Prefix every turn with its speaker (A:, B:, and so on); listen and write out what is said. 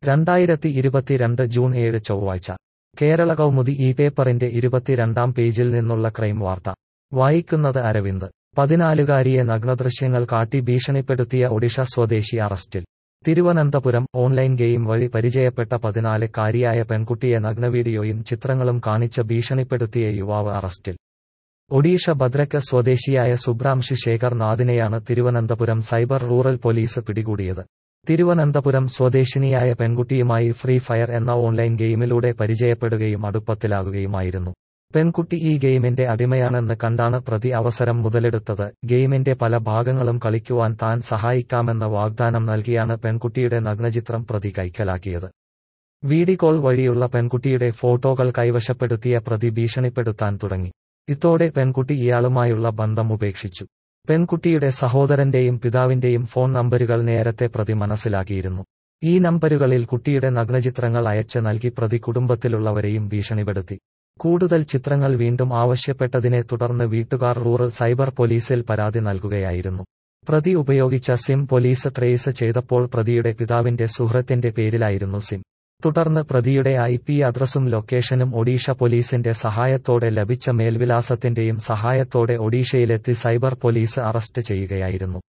A: രണ്ടായിരത്തി ഇരുപത്തിരണ്ട് ജൂൺ ഏഴ് ചൊവ്വാഴ്ച കേരള കൗമുദി ഈ പേപ്പറിന്റെ ഇരുപത്തിരണ്ടാം പേജിൽ നിന്നുള്ള ക്രൈം വാർത്ത വായിക്കുന്നത് അരവിന്ദ് പതിനാലുകാരിയെ നഗ്നദൃശ്യങ്ങൾ കാട്ടി ഭീഷണിപ്പെടുത്തിയ ഒഡീഷ സ്വദേശി അറസ്റ്റിൽ തിരുവനന്തപുരം ഓൺലൈൻ ഗെയിം വഴി പരിചയപ്പെട്ട പതിനാലുകാരിയായ പെൺകുട്ടിയെ നഗ്നവീഡിയോയും ചിത്രങ്ങളും കാണിച്ച് ഭീഷണിപ്പെടുത്തിയ യുവാവ് അറസ്റ്റിൽ ഒഡീഷ ഭദ്രക്ക് സ്വദേശിയായ സുബ്രാംശി ശേഖർ നാഥിനെയാണ് തിരുവനന്തപുരം സൈബർ റൂറൽ പോലീസ് പിടികൂടിയത് തിരുവനന്തപുരം സ്വദേശിനിയായ പെൺകുട്ടിയുമായി ഫ്രീ ഫയർ എന്ന ഓൺലൈൻ ഗെയിമിലൂടെ പരിചയപ്പെടുകയും അടുപ്പത്തിലാകുകയുമായിരുന്നു പെൺകുട്ടി ഈ ഗെയിമിന്റെ അടിമയാണെന്ന് കണ്ടാണ് പ്രതി അവസരം മുതലെടുത്തത് ഗെയിമിന്റെ പല ഭാഗങ്ങളും കളിക്കുവാൻ താൻ സഹായിക്കാമെന്ന വാഗ്ദാനം നൽകിയാണ് പെൺകുട്ടിയുടെ നഗ്നചിത്രം പ്രതി കൈക്കലാക്കിയത് വീഡിയോകോൾ വഴിയുള്ള പെൺകുട്ടിയുടെ ഫോട്ടോകൾ കൈവശപ്പെടുത്തിയ പ്രതി ഭീഷണിപ്പെടുത്താൻ തുടങ്ങി ഇതോടെ പെൺകുട്ടി ഇയാളുമായുള്ള ബന്ധം ഉപേക്ഷിച്ചു പെൺകുട്ടിയുടെ സഹോദരന്റെയും പിതാവിന്റെയും ഫോൺ നമ്പരുകൾ നേരത്തെ പ്രതി മനസ്സിലാക്കിയിരുന്നു ഈ നമ്പരുകളിൽ കുട്ടിയുടെ നഗ്നചിത്രങ്ങൾ അയച്ച് നൽകി പ്രതി കുടുംബത്തിലുള്ളവരെയും ഭീഷണിപ്പെടുത്തി കൂടുതൽ ചിത്രങ്ങൾ വീണ്ടും ആവശ്യപ്പെട്ടതിനെ തുടർന്ന് വീട്ടുകാർ റൂറൽ സൈബർ പോലീസിൽ പരാതി നൽകുകയായിരുന്നു പ്രതി ഉപയോഗിച്ച സിം പോലീസ് ട്രേസ് ചെയ്തപ്പോൾ പ്രതിയുടെ പിതാവിന്റെ സുഹൃത്തിന്റെ പേരിലായിരുന്നു സിം തുടർന്ന് പ്രതിയുടെ ഐ പി അഡ്രസ്സും ലൊക്കേഷനും ഒഡീഷ പോലീസിന്റെ സഹായത്തോടെ ലഭിച്ച മേൽവിലാസത്തിന്റെയും സഹായത്തോടെ ഒഡീഷയിലെത്തി സൈബർ പോലീസ് അറസ്റ്റ് ചെയ്യുകയായിരുന്നു